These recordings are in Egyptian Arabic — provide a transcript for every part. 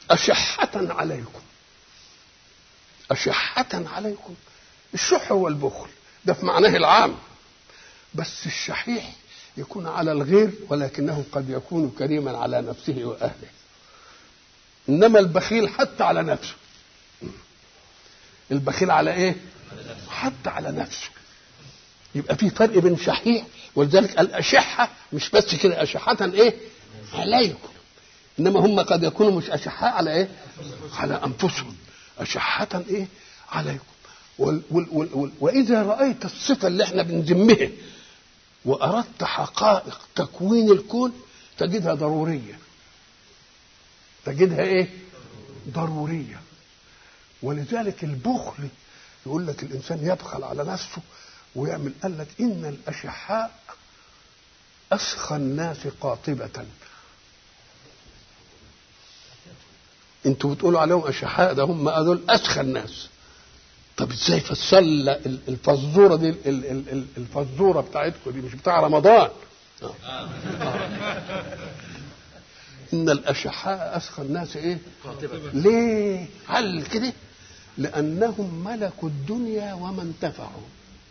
أشحة عليكم أشحة عليكم الشح هو البخل ده في معناه العام بس الشحيح يكون على الغير ولكنه قد يكون كريما على نفسه وأهله إنما البخيل حتى على نفسه البخيل على إيه حتى على نفسه يبقى في فرق بين شحيح ولذلك الأشحة مش بس كده أشحة إيه عليكم إنما هم قد يكونوا مش أشحاء على إيه على أنفسهم أشحة إيه عليكم وال وال وال وال وإذا رأيت الصفة اللي احنا بنذمها وأردت حقائق تكوين الكون تجدها ضرورية تجدها إيه ضرورية ولذلك البخل يقول لك الإنسان يبخل على نفسه ويعمل قال لك إن الأشحاء أسخى الناس قاطبة انتوا بتقولوا عليهم أشحاء ده هم هذول أسخى الناس طب ازاي فصل الفزوره دي الفزوره بتاعتكم دي مش بتاع رمضان آه. آه. ان الاشحاء اسخى الناس ايه ليه هل كده لانهم ملكوا الدنيا وما انتفعوا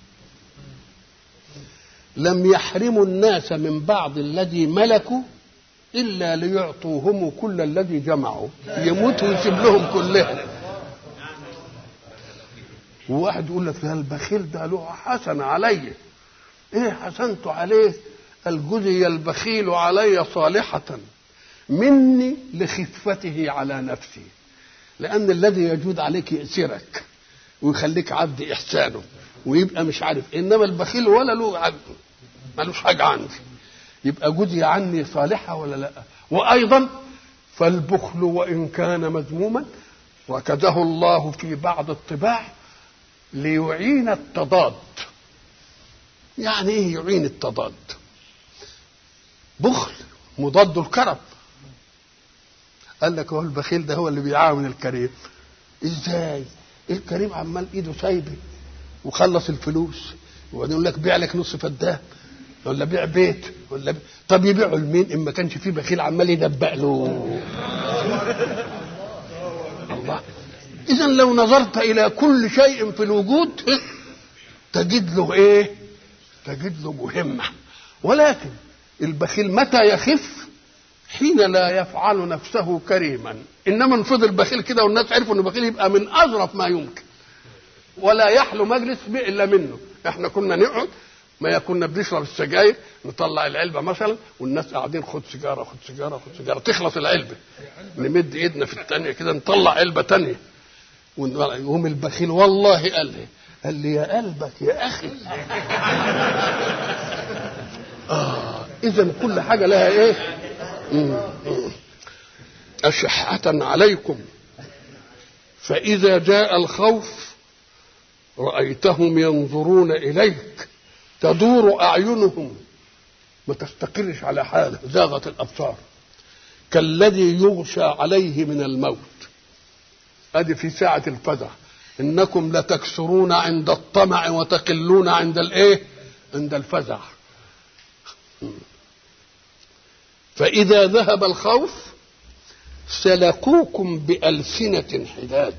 لم يحرموا الناس من بعض الذي ملكوا الا ليعطوهم كل الذي جمعوا يموت ويسيب لهم كلهم وواحد يقول لك ده البخيل ده له حسن علي ايه حسنت عليه الجزي البخيل علي صالحة مني لخفته على نفسي لأن الذي يجود عليك يأسرك ويخليك عبد إحسانه ويبقى مش عارف إنما البخيل ولا له عبد ملوش حاجة عندي يبقى جزي عني صالحة ولا لا وأيضا فالبخل وإن كان مذموما وكده الله في بعض الطباع ليعين التضاد يعني ايه يعين التضاد بخل مضاد الكرم قال لك هو البخيل ده هو اللي بيعاون الكريم ازاي الكريم عمال ايده سايبه وخلص الفلوس وبعدين يقول لك بيع لك نص فدان ولا بيع بيت ولا بيع. طب يبيعه لمين ان ما كانش فيه بخيل عمال يدبق له الله اذا لو نظرت الى كل شيء في الوجود تجد له ايه تجد له مهمه ولكن البخيل متى يخف حين لا يفعل نفسه كريما انما انفض البخيل كده والناس عرفوا ان البخيل يبقى من اظرف ما يمكن ولا يحلو مجلس الا منه احنا كنا نقعد ما كنا بنشرب السجاير نطلع العلبه مثلا والناس قاعدين خد سيجاره خد سيجاره خد سيجاره تخلص العلبه نمد ايدنا في الثانيه كده نطلع علبه ثانيه ويقوم البخيل والله قال لي قال لي يا قلبك يا اخي آه اذا كل حاجه لها ايه أشحة عليكم فإذا جاء الخوف رأيتهم ينظرون إليك تدور أعينهم ما تستقرش على حاله زاغت الأبصار كالذي يغشى عليه من الموت ادي في ساعة الفزع انكم لتكسرون عند الطمع وتقلون عند الايه عند الفزع فإذا ذهب الخوف سلقوكم بألسنة حداد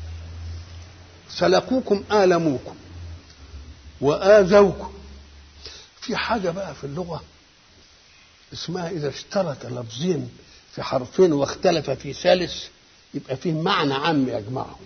سلقوكم آلموكم وآذوكم في حاجة بقى في اللغة اسمها إذا اشترك لفظين في حرفين واختلف في ثالث يبقى فيه معنى عام يجمعهم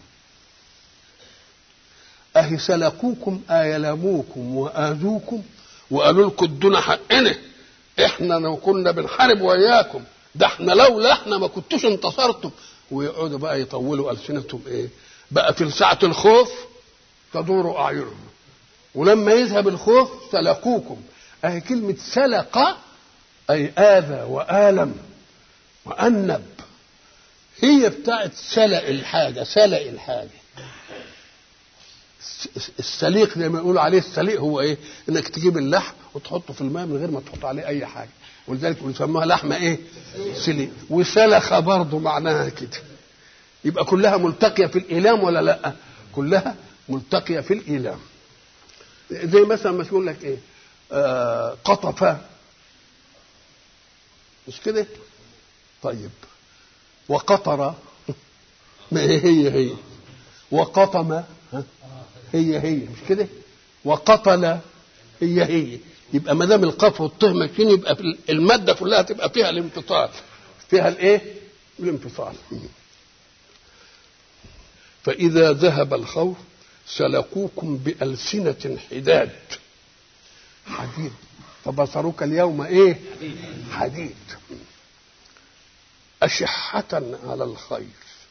أهي سلقوكم آيلموكم وآذوكم وقالوا لكم ادونا حقنا احنا لو كنا بنحارب وياكم ده احنا لولا احنا ما كنتوش انتصرتم ويقعدوا بقى يطولوا السنتهم ايه بقى في ساعه الخوف تدور اعينهم ولما يذهب الخوف سلقوكم اهي كلمه سلق اي اذى والم وانب هي بتاعت سلق الحاجه سلق الحاجه السليق زي ما يقولوا عليه السليق هو ايه؟ انك تجيب اللحم وتحطه في الماء من غير ما تحط عليه اي حاجه ولذلك يسموها لحمه ايه؟ سليق وسلخ برضه معناها كده يبقى كلها ملتقيه في الايلام ولا لا؟ كلها ملتقيه في الايلام زي مثلا ما يقول لك ايه؟ آه قطف مش كده؟ طيب وقطر ما هي هي هي وقطم ها؟ هي هي مش كده وقتل هي هي يبقى ما دام القاف والطه ماشيين يبقى في الماده كلها تبقى فيها الانفصال فيها الايه؟ الانفصال فإذا ذهب الخوف سلكوكم بألسنة حداد حديد فبصرك اليوم ايه؟ حديد أشحة على الخير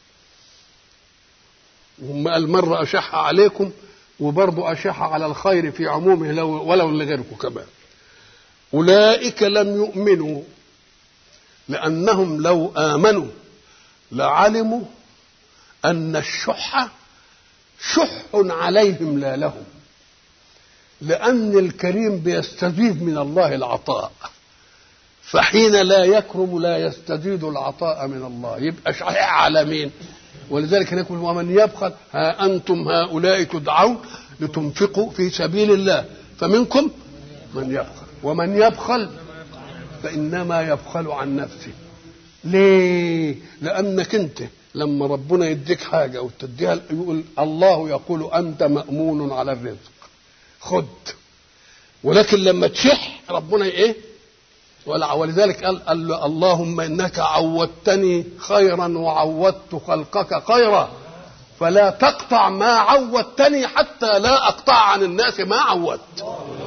هم قال مرة أشح عليكم وبرضه أشح على الخير في عمومه لو ولو لغيركم كمان أولئك لم يؤمنوا لأنهم لو آمنوا لعلموا أن الشح شح عليهم لا لهم لأن الكريم بيستزيد من الله العطاء فحين لا يكرم لا يستزيد العطاء من الله يبقى شحيح على مين ولذلك نقول ومن يبخل ها أنتم هؤلاء تدعون لتنفقوا في سبيل الله فمنكم من يبخل ومن يبخل فإنما يبخل عن نفسه ليه لأنك أنت لما ربنا يديك حاجة وتديها يقول الله يقول أنت مأمون على الرزق خد ولكن لما تشح ربنا ايه ولذلك قال, قال اللهم انك عودتني خيرا وعودت خلقك خيرا فلا تقطع ما عودتني حتى لا اقطع عن الناس ما عودت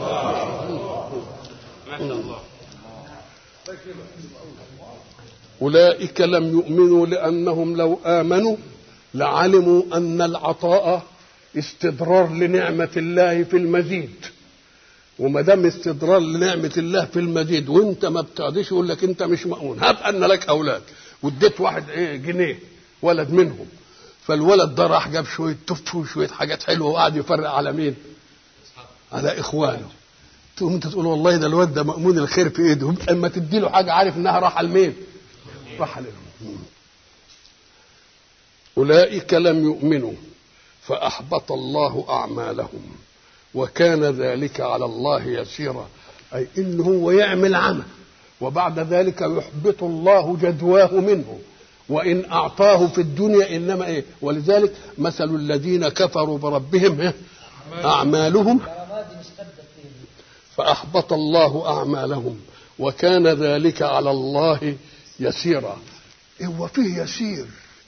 اولئك لم يؤمنوا لانهم لو امنوا لعلموا ان العطاء استدرار لنعمة الله في المزيد وما دام استدرار لنعمة الله في المزيد وانت ما بتعديش يقول لك انت مش مأمون هب ان لك اولاد واديت واحد ايه جنيه ولد منهم فالولد ده راح جاب شويه تف وشويه حاجات حلوه وقعد يفرق على مين؟ على اخوانه تقوم انت تقول والله ده الواد ده مأمون الخير في ايده اما تدي له حاجه عارف انها راح لمين؟ راح لهم اولئك لم يؤمنوا فأحبط الله أعمالهم وكان ذلك على الله يسيرا أي إن هو يعمل عمل وبعد ذلك يحبط الله جدواه منه وإن أعطاه في الدنيا إنما إيه ولذلك مثل الذين كفروا بربهم إيه؟ أعمالهم فأحبط الله أعمالهم وكان ذلك على الله يسيرا هو فيه يسير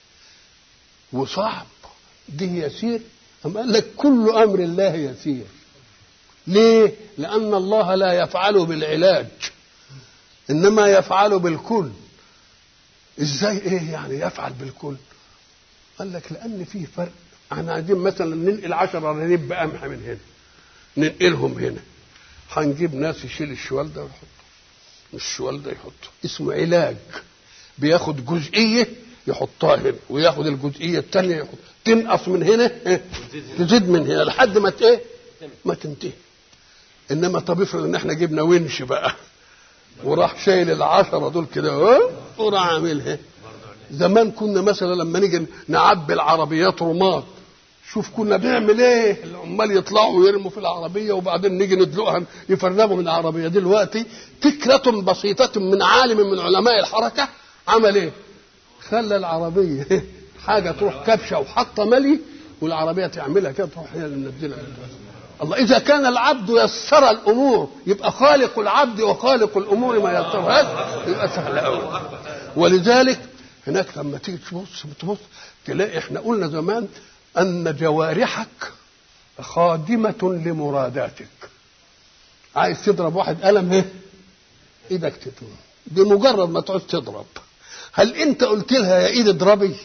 وصعب دي يسير أم قال لك كل أمر الله يسير ليه لأن الله لا يفعله بالعلاج إنما يفعله بالكل إزاي إيه يعني يفعل بالكل قال لك لأن فيه فرق احنا عايزين مثلا ننقل عشرة رغيف بقمح من هنا ننقلهم هنا هنجيب ناس يشيل الشوال ده ويحطه الشوال ده يحطه اسمه علاج بياخد جزئية يحطها هنا وياخد الجزئية الثانية يحط تنقص من هنا تزيد من هنا لحد ما ايه ما تنتهي انما طب افرض ان احنا جبنا ونش بقى وراح شايل العشرة دول كده اه وراح عاملها زمان كنا مثلا لما نيجي نعبي العربيات رماد شوف كنا بنعمل ايه العمال يطلعوا ويرموا في العربيه وبعدين نيجي ندلقها يفرغوا من العربيه دلوقتي فكره بسيطه من عالم من علماء الحركه عمل ايه خلى العربيه حاجه تروح كبشه وحاطه ملي والعربيه تعملها كده تروح هي اللي منزلها الله اذا كان العبد يسر الامور يبقى خالق العبد وخالق الامور ما يسرهاش يبقى سهل قوي ولذلك هناك لما تيجي تبص تبص تلاقي احنا قلنا زمان ان جوارحك خادمه لمراداتك عايز تضرب واحد قلم ايه ايدك تتوه بمجرد ما تعوز تضرب هل انت قلت لها يا ايد اضربي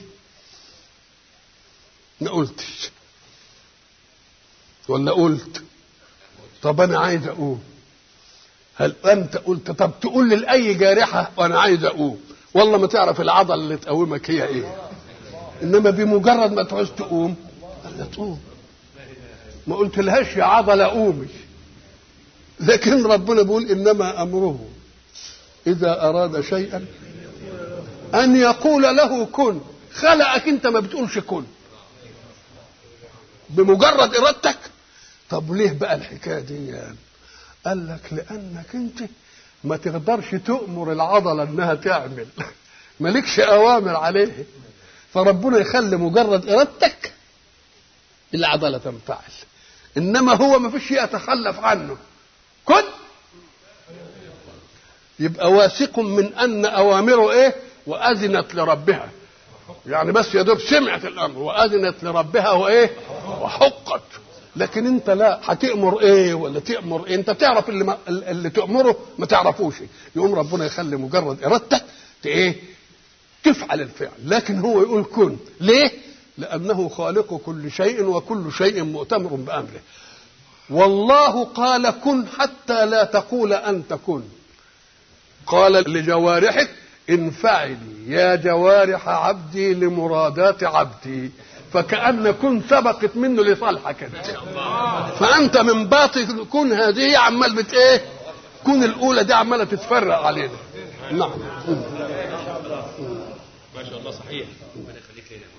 ما قلتش ولا قلت طب انا عايز اقوم هل انت قلت طب تقول لي لاي جارحه وانا عايز اقوم والله ما تعرف العضله اللي تقومك هي ايه انما بمجرد ما تعوز تقوم لا تقوم ما قلت لهاش يا عضله قومي لكن ربنا بيقول انما امره اذا اراد شيئا ان يقول له كن خلقك انت ما بتقولش كن بمجرد ارادتك طب ليه بقى الحكايه دي يعني؟ قال لك لانك انت ما تقدرش تؤمر العضله انها تعمل مالكش اوامر عليه فربنا يخلي مجرد ارادتك العضله تنفعل انما هو ما فيش شيء يتخلف عنه كن يبقى واثق من ان اوامره ايه واذنت لربها يعني بس يا دوب سمعت الامر واذنت لربها وايه وحقت لكن انت لا هتامر ايه ولا تامر ايه انت تعرف اللي, ما اللي تامره ما تعرفوش يقوم ربنا يخلي مجرد ارادتك ايه تفعل الفعل لكن هو يقول كن ليه لانه خالق كل شيء وكل شيء مؤتمر بامره والله قال كن حتى لا تقول انت كن قال لجوارحك انفعلي يا جوارح عبدي لمرادات عبدي فكأن كن سبقت منه لصالحك انت فانت من باطل كن هذه عمال بت ايه كن الاولى دي عماله تتفرق علينا نعم ما شاء الله صحيح ربنا يخليك لنا